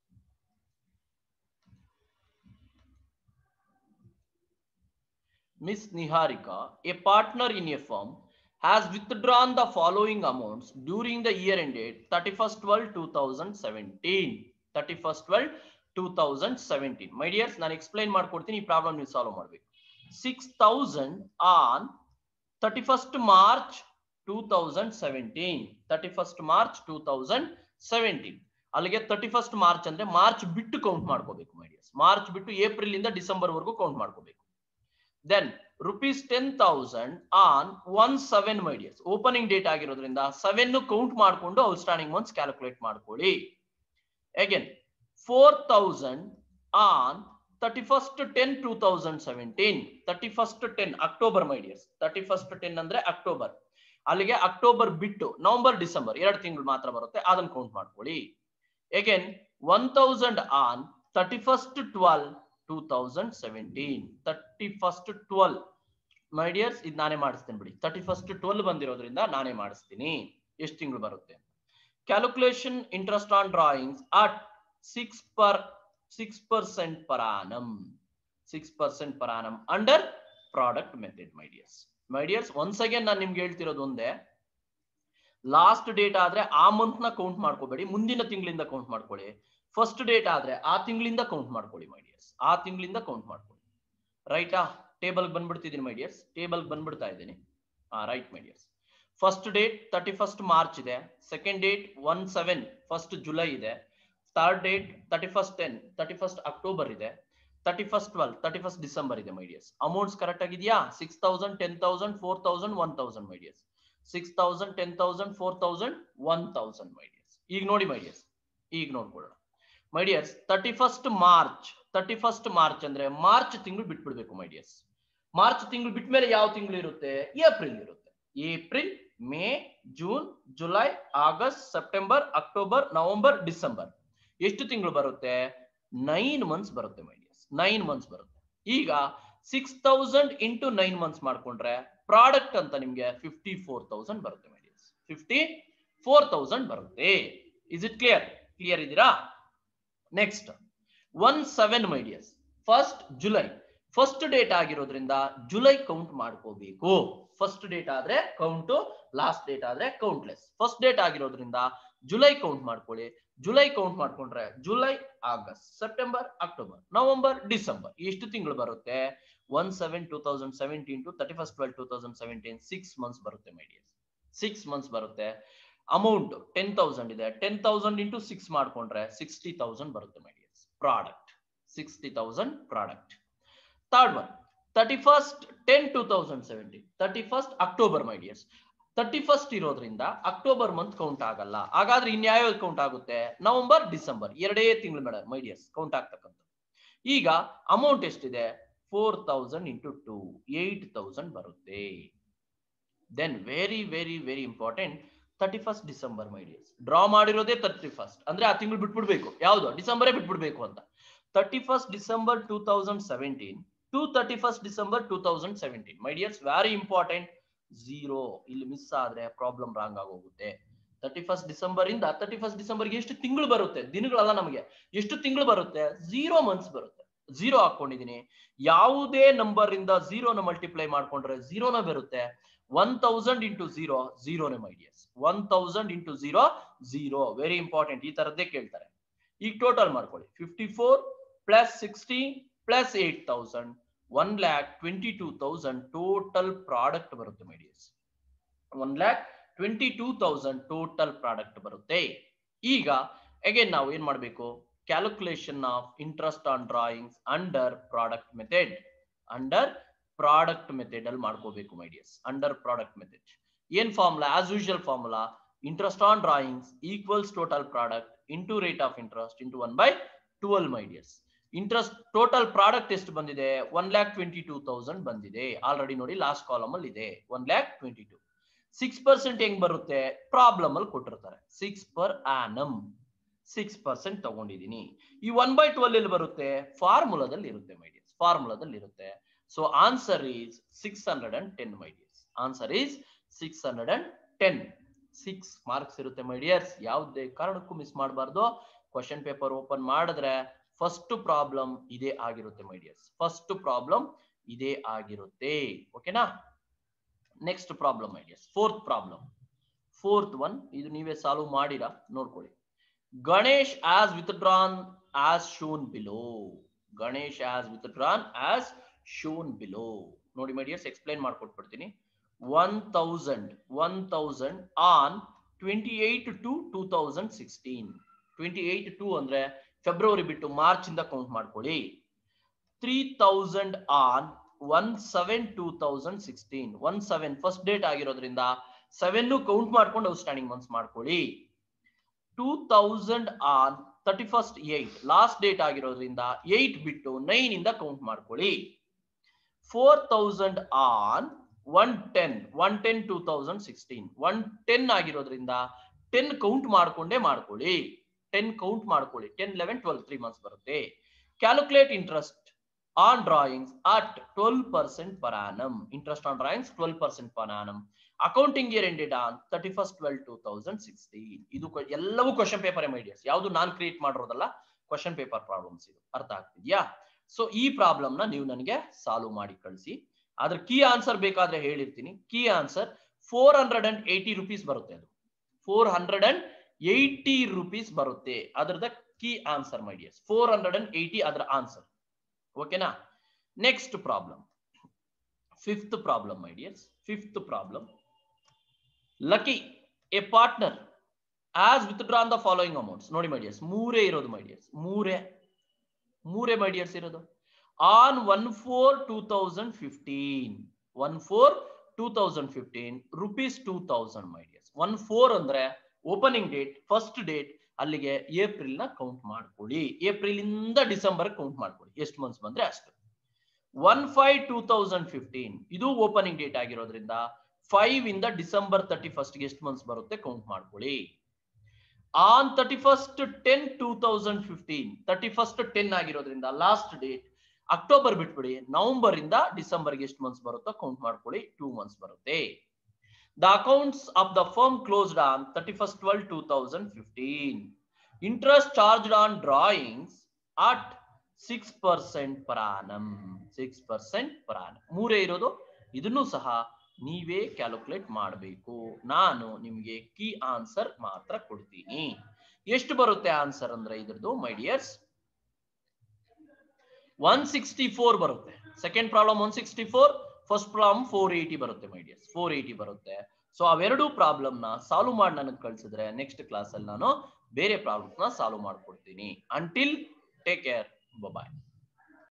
Miss Niharika, a partner in a firm, has withdrawn the following amounts during the year ended 31st 12 2017. 31st 12 2017. My dears, ನಾನು ಎಕ್ಸ್ಪ್ಲೈನ್ ಮಾಡ್ಕೊಡ್ತೀನಿ ಈ ಪ್ರಾಬ್ಲಮ್ ನೀವು ಸಾಲ್ವ್ ಮಾಡಬೇಕು six thousand on thirty first March two thousand seventeen thirty first March two thousand seventeen ಅಲ್ಲಿಗೆ ತರ್ಟಿ ಫಸ್ಟ್ ಮಾರ್ಚ್ ಅಂದ್ರೆ ಮಾರ್ಚ್ ಬಿಟ್ಟು ಕೌಂಟ್ ಮಾಡ್ಕೋಬೇಕು ಮೈ ಡಿಯರ್ಸ್ ಮಾರ್ಚ್ ಬಿಟ್ಟು ಏಪ್ರಿಲ್ ಇಂದ ಡಿಸೆಂಬರ್ ವರೆಗೂ ಕೌಂಟ್ ಮಾಡ್ಕೋಬೇಕು then rupees ten thousand on one seven my dears opening date ಆಗಿರೋದ್ರಿಂದ ಸೆವೆನ್ ಕೌಂಟ್ ಮಾಡಿಕೊಂಡು ಔಟ್ಸ್ಟ್ಯಾಂಡಿಂಗ್ ಮಂತ್ಸ್ ಕ್ಯಾಲ್ಕುಲೇಟ್ ಮಾಡ್ಕೊಳ್ಳಿ again four thousand on thirty first ten two thousand seventeen thirty first ten October my dears thirty first ten ಅಂದ್ರೆ ಅಕ್ಟೋಬರ್ ಅಲ್ಲಿಗೆ ಅಕ್ಟೋಬರ್ ಬಿಟ್ಟು ನವೆಂಬರ್ ಡಿಸೆಂಬರ್ ಎರಡು ತಿಂಗಳು ಮಾತ್ರ ಬರುತ್ತೆ ಅದನ್ನ ಕೌಂಟ್ ಮಾಡ್ಕೊಳ್ಳಿ again one thousand on thirty first twelve two thousand seventeen thirty first twelve my dears ಇದು ನಾನೇ ಮಾಡಿಸ್ತೀನಿ ಬಿಡಿ ತರ್ಟಿ ಫಸ್ಟ್ ಟ್ವೆಲ್ ಬಂದಿರೋದ್ರಿಂದ ನಾನೇ ಮಾಡಿಸ್ತೀನಿ ಎಷ್ಟು ತಿಂಗಳು ಬರುತ್ತೆ calculation interest on drawings at six per six percent per annum six percent per annum under product method my dears my dears once again ನಾನು ನಿಮ್ಗೆ ಹೇಳ್ತಿರೋದು ಒಂದೇ ಲಾಸ್ಟ್ ಡೇಟ್ ಆದ್ರೆ ಆ ಮಂತ್ ನ ಕೌಂಟ್ ಮಾಡ್ಕೋಬೇಡಿ ಮುಂದಿನ ತಿಂಗಳಿಂದ ಕೌಂಟ್ ಮಾಡ್ಕೊಳ್ಳಿ ಫಸ್ಟ್ ಡೇಟ್ ಆದ್ರೆ ಆ ತಿಂಗಳಿಂದ ಕೌಂಟ್ ಮಾಡ್ಕೊಳ್ಳಿ ಮೈ ಡಿಯರ್ಸ್ ಆ ತಿಂಗಳಿಂದ ಕೌಂಟ್ ಮಾಡ್ಕೊಳ್ಳಿ ರೈಟಾ ಟೇಬಲ್ ಬಂದ್ಬಿಡ್ತಿದ್ದೀನಿ ಮೈ ಡಿಯರ್ಸ್ ಟೇಬಲ್ ಬಂದ್ಬಿಡ್ತಾ ಇದ್ದೀನಿ ಹಾ right my dears first date thirty first March ಇದೆ second date one seven first July ಇದೆ third date thirty first ten thirty first October ಇದೆ thirty first twelve thirty first December ಇದೆ ಮೈ ಡಿಯರ್ಸ್ ಅಮೌಂಟ್ಸ್ ಕರೆಕ್ಟ್ ಆಗಿದೆಯಾ six thousand ten thousand four thousand one thousand my dears six thousand ten thousand four thousand one thousand my dears ಈಗ ನೋಡಿ ಮೈ ಡಿಯರ್ಸ್ ಈಗ ನೋಡ್ಕೊಳ್ಳೋಣ my dears thirty first March thirty first March ಅಂದ್ರೆ ಮಾರ್ಚ್ ತಿಂಗಳು ಬಿಟ್ಬಿಡ್ಬೇಕು ಮೈ ಡಿಯರ್ಸ್ ಮಾರ್ಚ್ ತಿಂಗಳು ಬಿಟ್ಮೇಲೆ ಯಾವ ತಿಂಗಳು ಇರುತ್ತೆ ಏಪ್ರಿಲ್ ಇರುತ್ತೆ April May June July August September October November December ಎಷ್ಟು ತಿಂಗಳು ಬರುತ್ತೆ ನೈನ್ ಮಂತ್ಸ್ ಬರುತ್ತೆ ಮೈ ಡಿಯರ್ಸ್ ನೈನ್ ಮಂತ್ಸ್ ಬರುತ್ತೆ ಈಗ six thousand into nine months ಮಾಡ್ಕೊಂಡ್ರೆ ಪ್ರಾಡಕ್ಟ್ ಅಂತ ನಿಮ್ಗೆ ಫಿಫ್ಟಿ ಫೋರ್ ತೌಸಂಡ್ ಬರುತ್ತೆ my dears fifty four thousand ಬರುತ್ತೆ ಇಸ್ ಇಟ್ ಕ್ಲಿಯರ್ ಕ್ಲಿಯರ್ ಇದ್ದೀರಾ next one seven my dears first July first date ಆಗಿರೋದ್ರಿಂದ ಜುಲೈ ಕೌಂಟ್ ಮಾಡ್ಕೋಬೇಕು ಫಸ್ಟ್ ಡೇಟ್ ಆದ್ರೆ ಕೌಂಟು ಲಾಸ್ಟ್ ಡೇಟ್ ಆದ್ರೆ ಕೌಂಟ್ಲೆಸ್ ಫಸ್ಟ್ ಡೇಟ್ ಆಗಿರೋದ್ರಿಂದ ಜುಲೈ ಕೌಂಟ್ ಮಾಡ್ಕೊಳ್ಳಿ ಜುಲೈ ಕೌಂಟ್ ಮಾಡ್ಕೊಂಡ್ರೆ July August September October November December ಎಷ್ಟು ತಿಂಗಳು ಬರುತ್ತೆ one seven two thousand seventeen to thirty first twelve two thousand seventeen six months ಬರುತ್ತೆ ಮೈಡಿಯಸ್ ಸಿಕ್ಸ್ ಮಂತ್ಸ್ ಬರುತ್ತೆ ಅಮೌಂಟ್ ಟೆನ್ ತೌಸಂಡ್ ಇದೆ ಟೆನ್ ತೌಸಂಡ್ ಇಂಟು ಸಿಕ್ಸ್ ಮಾಡ್ಕೊಂಡ್ರೆ ಸಿಕ್ಸ್ಟಿ ತೌಸಂಡ್ ಬರುತ್ತೆ my dears product sixty thousand product third one thirty first ten two thousand seventeen thirty first October my dears thirty first ಇರೋದ್ರಿಂದ ಅಕ್ಟೋಬರ್ ಮಂತ್ ಕೌಂಟ್ ಆಗಲ್ಲ ಹಾಗಾದ್ರೆ ಇನ್ಯಾವ ಕೌಂಟ್ ಆಗುತ್ತೆ ನವೆಂಬರ್ ಡಿಸೆಂಬರ್ ಎರಡೇ ತಿಂಗಳು ಮೇಡಮ್ ಮೈಡಿಯರ್ಸ್ ಕೌಂಟ್ ಆಗ್ತಕ್ಕಂಥ ಈಗ ಅಮೌಂಟ್ ಎಷ್ಟಿದೆ four thousand into two eight thousand ಬರುತ್ತೆ then very very very important thirty first December my dears draw ಮಾಡಿರೋದೇ ತರ್ಟಿ ಫಸ್ಟ್ ಅಂದ್ರೆ ಆ ತಿಂಗಳು ಬಿಟ್ಬಿಡ್ಬೇಕು ಯಾವ್ದು ಡಿಸೆಂಬರೇ ಬಿಟ್ಬಿಡ್ಬೇಕು ಅಂತ thirty first December two thousand seventeen to thirty first December two thousand seventeen my dears very important zero ಇಲ್ಲಿ ಮಿಸ್ ಆದ್ರೆ ಪ್ರಾಬ್ಲಮ್ ರಾಂಗ್ ಆಗೋಗುತ್ತೆ ತರ್ಟಿ ಫಸ್ಟ್ ಡಿಸೆಂಬರ್ ಇಂದ ತರ್ಟಿ ಫಸ್ಟ್ ಡಿಸೆಂಬರ್ ಎಷ್ಟು ತಿಂಗಳು ಬರುತ್ತೆ ದಿನಗಳಲ್ಲ ನಮಗೆ ಎಷ್ಟು ತಿಂಗಳು ಬರುತ್ತೆ ಝೀರೋ ಮಂತ್ಸ್ ಬರುತ್ತೆ ಝೀರೋ ಹಾಕೊಂಡಿದೀನಿ ಯಾವುದೇ ನಂಬರ್ ಇಂದ ಝೀರೋನ ಮಲ್ಟಿಪ್ಲೈ ಮಾಡ್ಕೊಂಡ್ರೆ ಝೀರೋನ ಬರುತ್ತೆ ಒನ್ ತೌಸಂಡ್ ಇಂಟು ಝೀರೋ ಝೀರೋನೇ my dears one thousand into zero zero very important ಈ ತರದ್ದೇ ಕೇಳ್ತಾರೆ ಈಗ ಟೋಟಲ್ ಮಾಡ್ಕೊಳ್ಳಿ fifty four plus sixty plus eight thousand one lakh twenty two thousand total product ಬರುತ್ತೆ my dears one lakh twenty two thousand total product ಬರುತ್ತೆ ಈಗ ಅಗೇನ್ ನಾವು ಏನ್ ಮಾಡಬೇಕು calculation of interest on drawings under product method under product method ಅಲ್ಲಿ ಮಾಡ್ಕೋಬೇಕು ಮೈಡಿಯರ್ಸ್ ಅಂಡರ್ ಪ್ರಾಡಕ್ಟ್ ಮೆಥಡ್ ಏನ್ formula as usual formula interest on drawings equals total product into rate of interest into one by twelve my dears interest total product ಎಷ್ಟು ಬಂದಿದೆ one lakh twenty two thousand ಬಂದಿದೆ ಆಲ್ರೆಡಿ ನೋಡಿ ಲಾಸ್ಟ್ ಕಾಲಮ್ ಅಲ್ಲಿ ಇದೆ one lakh twenty two six percent ಹೆಂಗ್ ಬರುತ್ತೆ ಪ್ರಾಬ್ಲಮ್ ಅಲ್ಲಿ ಕೊಟ್ಟಿರ್ತಾರೆ six per annum six percent ತಗೊಂಡಿದೀನಿ ಈ ಒನ್ ಬೈ ಟ್ವೆಲ್ ಎಲ್ಲಿ ಬರುತ್ತೆ ಫಾರ್ಮುಲಾದಲ್ಲಿ ಇರುತ್ತೆ ಮೈ ಡಿಯರ್ಸ್ ಫಾರ್ಮುಲಾದಲ್ಲಿ ಇರುತ್ತೆ so answer is six hundred and ten my dears answer is six hundred and ten six marks ಇರುತ್ತೆ ಮೈ ಡಿಯರ್ಸ್ ಯಾವುದೇ ಕಾರಣಕ್ಕೂ ಮಿಸ್ ಮಾಡಬಾರ್ದು ಕ್ವಶನ್ ಪೇಪರ್ ಓಪನ್ ಮಾಡಿದ್ರೆ ಫಸ್ಟ್ ಪ್ರಾಬ್ಲಮ್ ಇದೇ ಆಗಿರುತ್ತೆ ಮೈ ಡಿಯರ್ಸ್ ಫಸ್ಟ್ ಪ್ರಾಬ್ಲಮ್ ಇದೇ ಆಗಿರುತ್ತೆ ಓಕೆನಾ next problem my dears fourth problem fourth one ಇದು ನೀವೇ ಸಾಲ್ವ್ ಮಾಡಿರಾ ನೋಡ್ಕೊಳ್ಳಿ Ganesh as withdrawn as shown below Ganesh as withdrawn as shown below ನೋಡಿ ಮೈ ಡಿಯರ್ಸ್ ಎಕ್ಸ್ಪ್ಲೈನ್ ಮಾಡ್ಕೊಟ್ಬಿಡ್ತೀನಿ one thousand one thousand on twenty eight two two thousand sixteen twenty eight two ಅಂದ್ರೆ ಫೆಬ್ರವರಿ ಬಿಟ್ಟು ಮಾರ್ಚ್ ಇಂದ ಕೌಂಟ್ ಮಾಡ್ಕೊಳ್ಳಿ three thousand on one seven two thousand sixteen one seven first date ಆಗಿರೋದ್ರಿಂದ ಸೆವೆನ್ ಕೌಂಟ್ ಮಾಡ್ಕೊಂಡು ಔಟ್ಸ್ಟ್ಯಾಂಡಿಂಗ್ ಮಂತ್ಸ್ ಮಾಡ್ಕೊಳ್ಳಿ two thousand on thirty first eight last date ಆಗಿರೋದ್ರಿಂದ ಏಟ್ ಬಿಟ್ಟು ನೈನ್ ಇಂದ ಕೌಂಟ್ ಮಾಡ್ಕೊಳ್ಳಿ four thousand on one ten one ten two thousand sixteen one ten ಆಗಿರೋದ್ರಿಂದ ಟೆನ್ ಕೌಂಟ್ ಮಾಡ್ಕೊಂಡೇ ಮಾಡ್ಕೊಳ್ಳಿ ಟೆನ್ ಕೌಂಟ್ ಮಾಡ್ಕೊಳ್ಳಿ ten eleven twelve three months ಬರುತ್ತೆ calculate interest on drawings at twelve percent per annum interest on drawings twelve percent per annum accounting year ended on thirty first twelve two thousand sixteen ಇದು ಕ- ಎಲ್ಲವೂ ಕ್ವಶನ್ ಪೇಪರ್ ಐಡಿಯಾಸ್ ಯಾವುದು ನಾನ್ ಕ್ರಿಯೇಟ್ ಮಾಡಿರೋದಲ್ಲ ಕ್ವಶನ್ ಪೇಪರ್ ಪ್ರಾಬ್ಲಮ್ಸ್ ಇದು ಅರ್ಥ ಆಗ್ತಿದ್ಯಾ ಸೊ ಈ ಪ್ರಾಬ್ಲಮ್ ನ ನೀವು ನನಗೆ ಸಾಲ್ವ್ ಮಾಡಿ ಕಳಿಸಿ ಅದ್ರ ಕೀ ಆನ್ಸರ್ ಬೇಕಾದ್ರೆ ಹೇಳಿರ್ತೀನಿ key answer four hundred and eighty rupees ಬರುತ್ತೆ ಅದು four hundred and eighty rupees ಬರುತ್ತೆ ಅದರದ key answer my dears four hundred and eighty ಅದರ ಆನ್ಸರ್ ಓಕೆನಾ next problem fifth problem my dears fifth problem lucky a partner has withdrawn the following amounts ನೋಡಿ ಮೈಡಿಯರ್ಸ್ ಮೂರೇ ಇರೋದು ಮೈಡಿಯರ್ಸ್ ಮೂರೇ ಮೂರೇ ಮೈಡಿಯರ್ಸ್ ಇರೋದು on one four two thousand fifteen one four two thousand fifteen rupees two thousand my dears one four ಅಂದ್ರೆ ಓಪನಿಂಗ್ ಡೇಟ್ ಫಸ್ಟ್ ಡೇಟ್ ಅಲ್ಲಿಗೆ ಏಪ್ರಿಲ್ ನ ಕೌಂಟ್ ಮಾಡ್ಕೊಳ್ಳಿ ಏಪ್ರಿಲ್ ಇಂದ ಡಿಸೆಂಬರ್ ಕೌಂಟ್ ಮಾಡ್ಕೊಳ್ಳಿ ಎಷ್ಟು ಮಂತ್ಸ್ ಬಂದ್ರೆ ಅಷ್ಟು one five two thousand fifteen ಇದು ಓಪನಿಂಗ್ ಡೇಟ್ ಆಗಿರೋದ್ರಿಂದ ಫೈವ್ ಇಂದ ಡಿಸೆಂಬರ್ ತರ್ಟಿ ಫಸ್ಟ್ ಎಷ್ಟು ಮಂತ್ಸ್ ಬರುತ್ತೆ ಕೌಂಟ್ ಮಾಡ್ಕೊಳ್ಳಿ on thirty first ten two thousand fifteen thirty first ten ಆಗಿರೋದ್ರಿಂದ ಲಾಸ್ಟ್ ಡೇಟ್ ಅಕ್ಟೋಬರ್ ಬಿಟ್ಬಿಡಿ ನವೆಂಬರ್ ಇಂದ ಡಿಸೆಂಬರ್ಗೆ ಎಷ್ಟು ಮಂತ್ಸ್ ಬರುತ್ತೋ ಕೌಂಟ್ ಮಾಡ್ಕೊಳ್ಳಿ ಟೂ ಮಂತ್ಸ್ ಬರುತ್ತೆ the accounts of the firm closed on thirty first twelve two thousand fifteen interest charged on drawings at six percent per annum six percent per annum ಮೂರೇ ಇರೋದು ಇದನ್ನು ಸಹ ನೀವೇ ಕ್ಯಾಲ್ಕುಲೇಟ್ ಮಾಡಬೇಕು ನಾನು ನಿಮ್ಗೆ ಕೀ ಆನ್ಸರ್ ಮಾತ್ರ ಕೊಡ್ತೀನಿ ಎಷ್ಟು ಬರುತ್ತೆ ಆನ್ಸರ್ ಅಂದ್ರೆ ಇದ್ರದ್ದು my dears one sixty four ಬರುತ್ತೆ second problem one sixty four first problem four eighty ಬರುತ್ತೆ ಮೈ ಡಿಯರ್ಸ್ ಫೋರ್ ಏಯ್ಟಿ ಬರುತ್ತೆ ಸೊ ಅವೆರಡು ಪ್ರಾಬ್ಲಮ್ ನ ಸಾಲ್ವ್ ಮಾಡಿ ನನಗೆ ಕಳ್ಸಿದ್ರೆ ನೆಕ್ಸ್ಟ್ ಕ್ಲಾಸ್ ಅಲ್ಲಿ ನಾನು ಬೇರೆ ಪ್ರಾಬ್ಲಮ್ಸ್ ನ ಸಾಲ್ವ್ ಮಾಡ್ಕೊಡ್ತೀನಿ ಅಂಟಿಲ್ ಟೇಕ್ ಕೇರ್ ಬಾಯ್